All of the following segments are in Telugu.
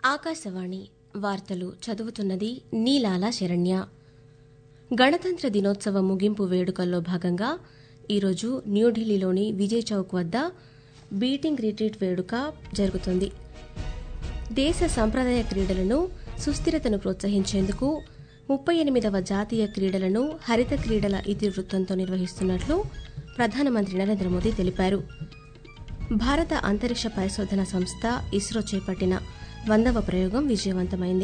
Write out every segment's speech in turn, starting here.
ఆకాశవాణి వార్తలు చదువుతున్నది నీలాల శరణ్య గణతంత్ర దినోత్సవ ముగింపు వేడుకల్లో భాగంగా ఈరోజు న్యూఢిల్లీలోని విజయ్ చౌక్ వద్ద బీటింగ్ రిట్రీట్ వేడుక జరుగుతుంది దేశ సంప్రదాయ క్రీడలను సుస్థిరతను ప్రోత్సహించేందుకు ముప్పై ఎనిమిదవ జాతీయ క్రీడలను హరిత క్రీడల ఇతివృత్తంతో నిర్వహిస్తున్నట్లు ప్రధానమంత్రి నరేంద్ర మోదీ తెలిపారు భారత అంతరిక్ష పరిశోధన సంస్థ ఇస్రో చేపట్టిన వందవ ప్రయోగం విజయవంతమైంది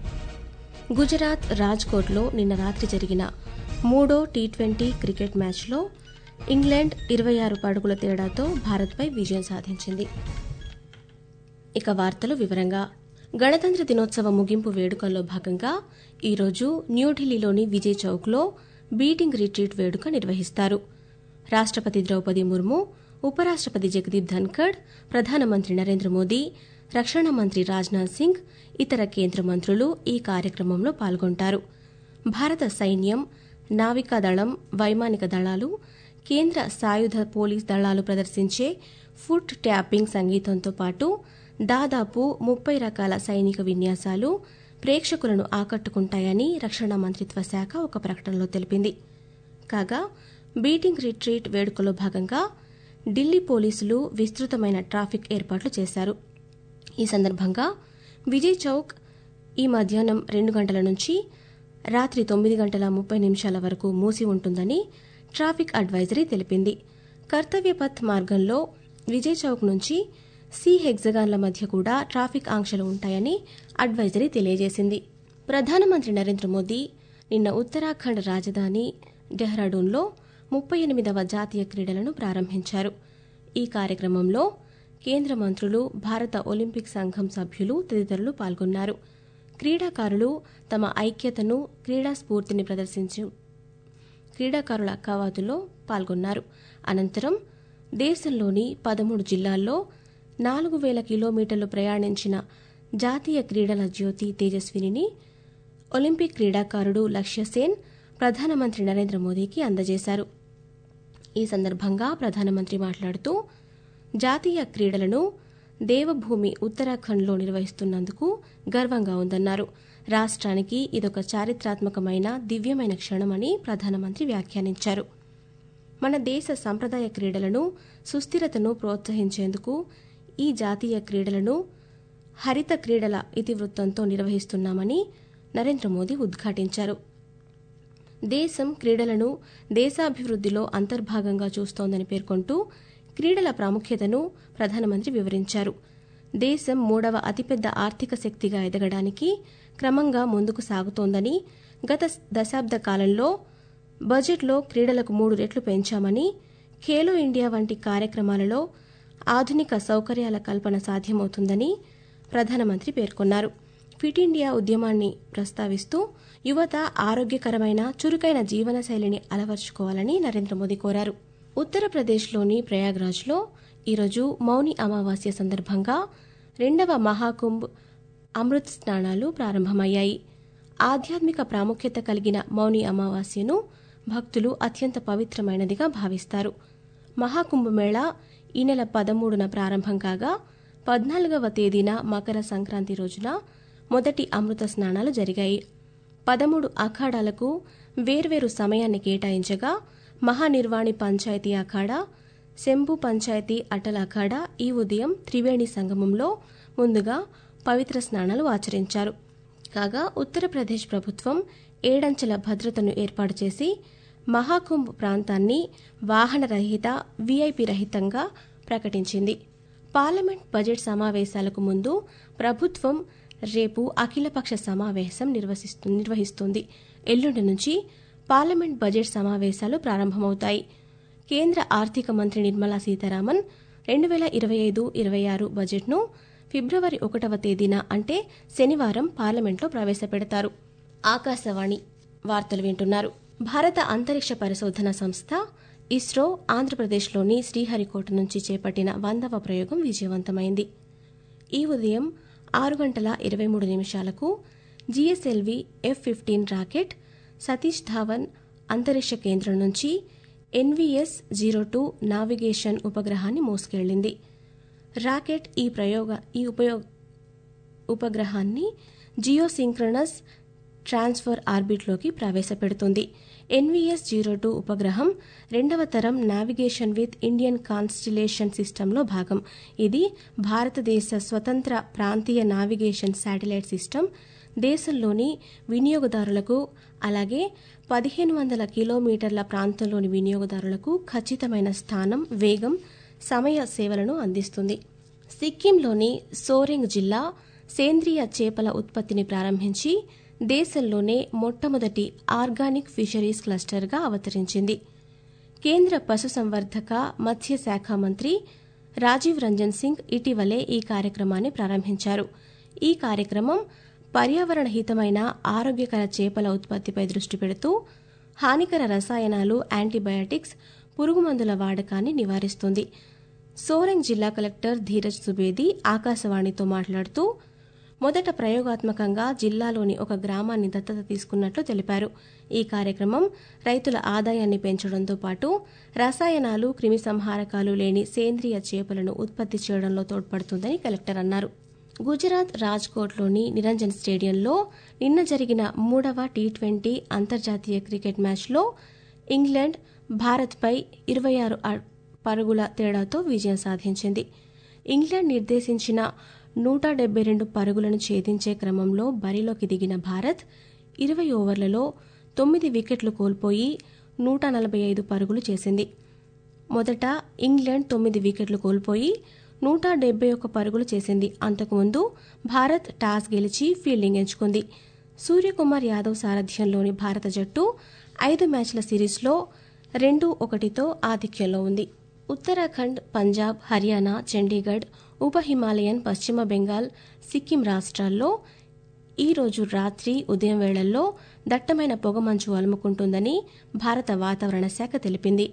గుజరాత్ రాజ్కోట్లో నిన్న రాత్రి జరిగిన మూడో టీ ట్వంటీ క్రికెట్ మ్యాచ్లో ఇంగ్లాండ్ ఇరవై ఆరు పరుగుల తేడాతో భారత్పై విజయం సాధించింది ఇక వార్తలు వివరంగా గణతంత్ర దినోత్సవ ముగింపు వేడుకల్లో భాగంగా ఈరోజు న్యూఢిల్లీలోని విజయ్ చౌక్లో బీటింగ్ రిట్రీట్ వేడుక నిర్వహిస్తారు రాష్టపతి ద్రౌపది ముర్ము ఉపరాష్టపతి జగదీప్ ధన్కడ్ ప్రధానమంత్రి నరేంద్ర మోదీ రక్షణ మంత్రి రాజ్నాథ్ సింగ్ ఇతర కేంద్ర మంత్రులు ఈ కార్యక్రమంలో పాల్గొంటారు భారత సైన్యం నావికాదళం వైమానిక దళాలు కేంద్ర సాయుధ పోలీస్ దళాలు ప్రదర్శించే ఫుట్ ట్యాపింగ్ సంగీతంతో పాటు దాదాపు ముప్పై రకాల సైనిక విన్యాసాలు ప్రేక్షకులను ఆకట్టుకుంటాయని రక్షణ మంత్రిత్వ శాఖ ఒక ప్రకటనలో తెలిపింది కాగా బీటింగ్ రిట్రీట్ వేడుకలో భాగంగా ఢిల్లీ పోలీసులు విస్తృతమైన ట్రాఫిక్ ఏర్పాట్లు చేశారు ఈ సందర్భంగా విజయ్ చౌక్ ఈ మధ్యాహ్నం రెండు గంటల నుంచి రాత్రి తొమ్మిది గంటల ముప్పై నిమిషాల వరకు మూసి ఉంటుందని ట్రాఫిక్ అడ్వైజరీ తెలిపింది కర్తవ్యపథ్ మార్గంలో విజయ్ చౌక్ నుంచి సి హెగ్జగాన్ల మధ్య కూడా ట్రాఫిక్ ఆంక్షలు ఉంటాయని అడ్వైజరీ తెలియజేసింది ప్రధానమంత్రి నరేంద్ర మోదీ నిన్న ఉత్తరాఖండ్ రాజధాని డెహ్రాడూన్లో ముప్పై ఎనిమిదవ జాతీయ క్రీడలను ప్రారంభించారు ఈ కార్యక్రమంలో కేంద్ర మంత్రులు భారత ఒలింపిక్ సంఘం సభ్యులు తదితరులు పాల్గొన్నారు క్రీడాకారులు తమ ఐక్యతను క్రీడా స్ఫూర్తిని ప్రదర్శించు క్రీడాకారుల కవాతులో పాల్గొన్నారు అనంతరం దేశంలోని పదమూడు జిల్లాల్లో నాలుగు వేల కిలోమీటర్లు ప్రయాణించిన జాతీయ క్రీడల జ్యోతి తేజస్వినిని ఒలింపిక్ క్రీడాకారుడు లక్ష్యసేన్ ప్రధానమంత్రి నరేంద్ర మోదీకి అందజేశారు ఈ సందర్భంగా ప్రధానమంత్రి మాట్లాడుతూ జాతీయ క్రీడలను దేవభూమి ఉత్తరాఖండ్లో నిర్వహిస్తున్నందుకు గర్వంగా ఉందన్నారు రాష్ట్రానికి ఇదొక చారిత్రాత్మకమైన దివ్యమైన క్షణమని ప్రధానమంత్రి వ్యాఖ్యానించారు మన దేశ సంప్రదాయ క్రీడలను సుస్థిరతను ప్రోత్సహించేందుకు ఈ జాతీయ క్రీడలను హరిత క్రీడల ఇతివృత్తంతో నిర్వహిస్తున్నామని నరేంద్ర మోదీ ఉద్ఘాటించారు దేశం క్రీడలను దేశాభివృద్దిలో అంతర్భాగంగా చూస్తోందని పేర్కొంటూ క్రీడల ప్రాముఖ్యతను ప్రధానమంత్రి వివరించారు దేశం మూడవ అతిపెద్ద ఆర్థిక శక్తిగా ఎదగడానికి క్రమంగా ముందుకు సాగుతోందని గత దశాబ్ద కాలంలో బడ్జెట్లో క్రీడలకు మూడు రెట్లు పెంచామని ఖేలో ఇండియా వంటి కార్యక్రమాలలో ఆధునిక సౌకర్యాల కల్పన సాధ్యమవుతుందని ప్రధానమంత్రి పేర్కొన్నారు ఫిట్ ఇండియా ఉద్యమాన్ని ప్రస్తావిస్తూ యువత ఆరోగ్యకరమైన చురుకైన జీవనశైలిని అలవర్చుకోవాలని నరేంద్ర మోదీ కోరారు ఉత్తరప్రదేశ్లోని ప్రయాగ్రాజ్లో ఈరోజు మౌని అమావాస్య సందర్భంగా రెండవ మహాకుంభ్ అమృత్ స్నానాలు ప్రారంభమయ్యాయి ఆధ్యాత్మిక ప్రాముఖ్యత కలిగిన మౌని అమావాస్యను భక్తులు అత్యంత పవిత్రమైనదిగా భావిస్తారు మహాకుంభమేళా ఈ నెల పదమూడున ప్రారంభం కాగా పద్నాలుగవ తేదీన మకర సంక్రాంతి రోజున మొదటి అమృత స్నానాలు జరిగాయి పదమూడు అఖాడాలకు వేర్వేరు సమయాన్ని కేటాయించగా మహానిర్వాణి పంచాయతీ అఖాడా శంభు పంచాయతీ అటల్ అఖాడా ఈ ఉదయం త్రివేణి సంగమంలో ముందుగా పవిత్ర స్నానాలు ఆచరించారు కాగా ఉత్తరప్రదేశ్ ప్రభుత్వం ఏడంచెల భద్రతను ఏర్పాటు చేసి మహాకుంభ్ ప్రాంతాన్ని వాహనరహిత వీఐపీ రహితంగా ప్రకటించింది పార్లమెంట్ బడ్జెట్ సమావేశాలకు ముందు ప్రభుత్వం రేపు అఖిలపక్ష సమావేశం నిర్వహిస్తుంది ఎల్లుండి నుంచి పార్లమెంట్ బడ్జెట్ సమావేశాలు ప్రారంభమవుతాయి కేంద్ర ఆర్థిక మంత్రి నిర్మలా సీతారామన్ రెండు వేల ఇరవై ఐదు ఇరవై ఆరు బడ్జెట్ను ఫిబ్రవరి ఒకటవ తేదీన అంటే శనివారం పార్లమెంట్లో ప్రవేశపెడతారు ఆకాశవాణి వార్తలు వింటున్నారు భారత అంతరిక్ష పరిశోధన సంస్థ ఇస్రో ఆంధ్రప్రదేశ్లోని శ్రీహరికోట నుంచి చేపట్టిన వందవ ప్రయోగం విజయవంతమైంది ఈ ఉదయం ఆరు గంటల ఇరవై మూడు నిమిషాలకు GSLV F fifteen rocket Satish Dhawan అంతరిక్ష కేంద్రం నుంచి ఎన్వీఎస్ జీరో టూ నావిగేషన్ ఉపగ్రహాన్ని మోసుకెళ్లింది రాకెట్ ఈ ప్రయోగ ఈ ఉపయోగ ఉపగ్రహాన్ని జియోసింక్రనస్ ట్రాన్స్ఫర్ ఆర్బిట్లోకి ప్రవేశపెడుతుంది ఎన్వీఎస్ జీరో టూ ఉపగ్రహం రెండవ తరం నావిగేషన్ విత్ ఇండియన్ కాన్స్టిలేషన్ సిస్టంలో భాగం ఇది భారతదేశ స్వతంత్ర ప్రాంతీయ నావిగేషన్ శాటిలైట్ సిస్టమ్ దేశంలోని వినియోగదారులకు అలాగే పదిహేను వందల కిలోమీటర్ల ప్రాంతంలోని వినియోగదారులకు ఖచ్చితమైన స్థానం వేగం సమయ సేవలను అందిస్తుంది సిక్కింలోని సోరెంగ్ జిల్లా సేంద్రియ చేపల ఉత్పత్తిని ప్రారంభించి దేశంలోనే మొట్టమొదటి ఆర్గానిక్ ఫిషరీస్ క్లస్టర్గా అవతరించింది కేంద్ర పశుసంవర్ధక మత్స్యశాఖ మంత్రి రాజీవ్ రంజన్ సింగ్ ఇటీవలే ఈ కార్యక్రమాన్ని ప్రారంభించారు ఈ కార్యక్రమం పర్యావరణ హితమైన ఆరోగ్యకర చేపల ఉత్పత్తిపై దృష్టి పెడుతూ హానికర రసాయనాలు యాంటీబయాటిక్స్ పురుగుమందుల వాడకాన్ని నివారిస్తుంది సోరెంగ్ జిల్లా కలెక్టర్ ధీరజ్ సుబేది ఆకాశవాణితో మాట్లాడుతూ మొదట ప్రయోగాత్మకంగా జిల్లాలోని ఒక గ్రామాన్ని దత్తత తీసుకున్నట్లు తెలిపారు ఈ కార్యక్రమం రైతుల ఆదాయాన్ని పెంచడంతో పాటు రసాయనాలు క్రిమిసంహారకాలు లేని సేంద్రియ చేపలను ఉత్పత్తి చేయడంలో తోడ్పడుతుందని కలెక్టర్ అన్నారు గుజరాత్ రాజ్కోట్లోని నిరంజన్ స్టేడియంలో నిన్న జరిగిన మూడవ టీ ట్వంటీ అంతర్జాతీయ క్రికెట్ మ్యాచ్లో ఇంగ్లాండ్ భారత్పై ఇరవై ఆరు పరుగుల తేడాతో విజయం సాధించింది ఇంగ్లాండ్ నిర్దేశించిన నూట డెబ్బై రెండు పరుగులను ఛేదించే క్రమంలో బరిలోకి దిగిన భారత్ ఇరవై ఓవర్లలో తొమ్మిది వికెట్లు కోల్పోయి నూట నలభై ఐదు పరుగులు చేసింది మొదట ఇంగ్లాండ్ తొమ్మిది వికెట్లు కోల్పోయి నూట డెబ్బై ఒక్క పరుగులు చేసింది అంతకుముందు భారత్ టాస్ గెలిచి ఫీల్డింగ్ ఎంచుకుంది సూర్యకుమార్ యాదవ్ సారథ్యంలోని భారత జట్టు ఐదు మ్యాచ్ల సిరీస్లో రెండు ఒకటితో ఆధిక్యంలో ఉంది ఉత్తరాఖండ్ పంజాబ్ హర్యానా చండీగఢ్ ఉప హిమాలయన్ పశ్చిమ బెంగాల్ సిక్కిం రాష్ట్రాల్లో ఈ రోజు రాత్రి ఉదయం వేళల్లో దట్టమైన పొగమంచు అలుముకుంటుందని భారత వాతావరణ శాఖ తెలిపింది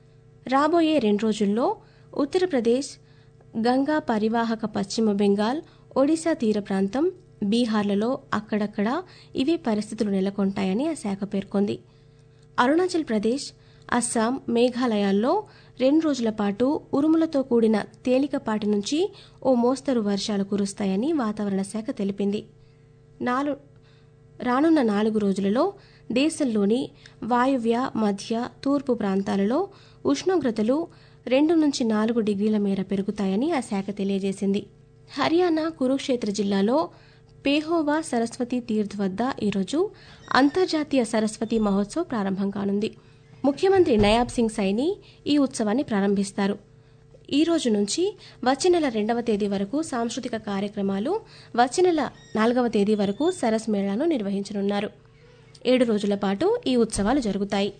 రాబోయే రెండు రోజుల్లో ఉత్తరప్రదేశ్ గంగా పరివాహక పశ్చిమ బెంగాల్ ఒడిశా తీర ప్రాంతం బీహార్లలో అక్కడక్కడ ఇవే పరిస్థితులు నెలకొంటాయని ఆ శాఖ పేర్కొంది అరుణాచల్ ప్రదేశ్ అస్సాం మేఘాలయాల్లో రెండు రోజుల పాటు ఉరుములతో కూడిన తేలికపాటి నుంచి ఓ మోస్తరు వర్షాలు కురుస్తాయని వాతావరణ శాఖ తెలిపింది నాలు రానున్న నాలుగు రోజులలో దేశంలోని వాయువ్య మధ్య తూర్పు ప్రాంతాలలో ఉష్ణోగ్రతలు రెండు నుంచి నాలుగు డిగ్రీల మేర పెరుగుతాయని ఆ శాఖ తెలియజేసింది హర్యానా కురుక్షేత్ర జిల్లాలో పేహోవా సరస్వతి తీర్థ్ వద్ద ఈరోజు అంతర్జాతీయ సరస్వతి మహోత్సవ్ ప్రారంభం కానుంది ముఖ్యమంత్రి నయాబ్ సింగ్ సైని ఈ ఉత్సవాన్ని ప్రారంభిస్తారు ఈ రోజు నుంచి వచ్చే నెల రెండవ తేదీ వరకు సాంస్కృతిక కార్యక్రమాలు వచ్చే నెల నాలుగవ తేదీ వరకు సరస్ మేళాను నిర్వహించనున్నారు ఏడు రోజుల పాటు ఈ ఉత్సవాలు జరుగుతాయి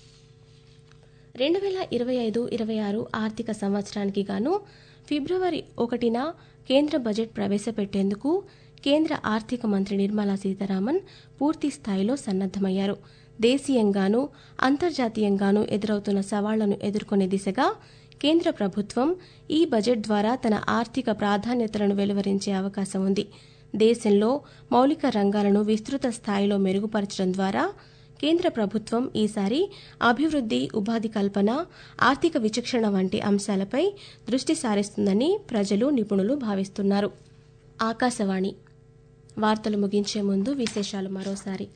రెండు వేల ఇరవై ఐదు ఇరవై ఆరు ఆర్థిక సంవత్సరానికి గాను ఫిబ్రవరి ఒకటిన కేంద్ర బడ్జెట్ ప్రవేశపెట్టేందుకు కేంద్ర ఆర్థిక మంత్రి నిర్మలా సీతారామన్ పూర్తి స్థాయిలో సన్నద్దమయ్యారు దేశీయంగానూ అంతర్జాతీయంగానూ ఎదురవుతున్న సవాళ్లను ఎదుర్కొనే దిశగా కేంద్ర ప్రభుత్వం ఈ బడ్జెట్ ద్వారా తన ఆర్థిక ప్రాధాన్యతలను వెలువరించే అవకాశం ఉంది దేశంలో మౌలిక రంగాలను విస్తృత స్థాయిలో మెరుగుపరచడం ద్వారా కేంద్ర ప్రభుత్వం ఈసారి అభివృద్ది ఉపాధి కల్పన ఆర్థిక విచక్షణ వంటి అంశాలపై దృష్టి సారిస్తుందని ప్రజలు నిపుణులు భావిస్తున్నారు ఆకాశవాణి వార్తలు ముగించే ముందు విశేషాలు మరోసారి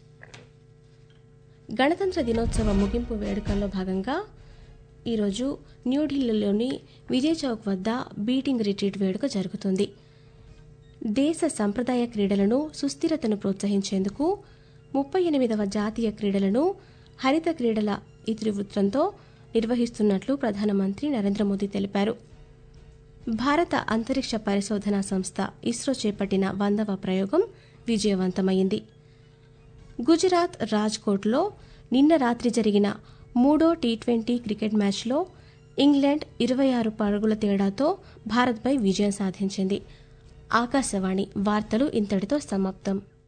గణతంత్ర దినోత్సవ ముగింపు వేడుకల్లో భాగంగా ఈరోజు న్యూఢిల్లీలోని విజయ్ చౌక్ వద్ద బీటింగ్ రిట్రీట్ వేడుక జరుగుతుంది దేశ సంప్రదాయ క్రీడలను సుస్థిరతను ప్రోత్సహించేందుకు ముప్పై ఎనిమిదవ జాతీయ క్రీడలను హరిత క్రీడల ఇతివృత్తంతో నిర్వహిస్తున్నట్లు ప్రధానమంత్రి నరేంద్ర మోదీ తెలిపారు భారత అంతరిక్ష పరిశోధనా సంస్థ ఇస్రో చేపట్టిన వందవ ప్రయోగం విజయవంతమైంది గుజరాత్ రాజ్కోట్లో నిన్న రాత్రి జరిగిన మూడో టీ ట్వంటీ క్రికెట్ మ్యాచ్లో ఇంగ్లాండ్ ఇరవై ఆరు పరుగుల తేడాతో భారత్పై విజయం సాధించింది ఆకాశవాణి వార్తలు ఇంతటితో సమాప్తం